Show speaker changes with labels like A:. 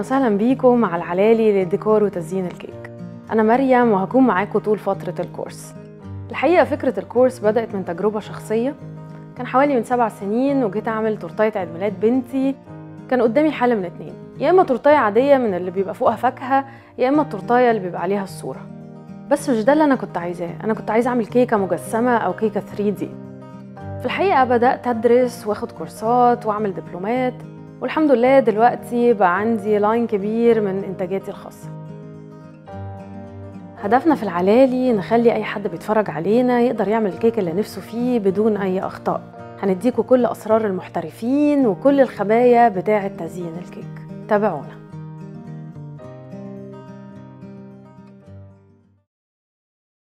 A: وسهلا بيكم مع العلالي للديكور وتزيين الكيك أنا مريم وهكون معاكم طول فترة الكورس الحقيقة فكرة الكورس بدأت من تجربة شخصية كان حوالي من سبع سنين وجيت أعمل تورتاية عيد ميلاد بنتي كان قدامي حل من اتنين يا إما تورتاية عادية من اللي بيبقى فوقها فاكهة يا إما التورتاية اللي بيبقى عليها الصورة بس مش ده اللي أنا كنت عايزاه أنا كنت عايزة أعمل كيكة مجسمة أو كيكة 3 دي في الحقيقة بدأت أدرس وآخد كورسات وأعمل دبلومات والحمد لله دلوقتي بقى عندي لاين كبير من إنتاجاتي الخاصة هدفنا في العلالي نخلي أي حد بيتفرج علينا يقدر يعمل الكيك اللي نفسه فيه بدون أي أخطاء هنديكوا كل أسرار المحترفين وكل الخبايا بتاعة تزيين الكيك تابعونا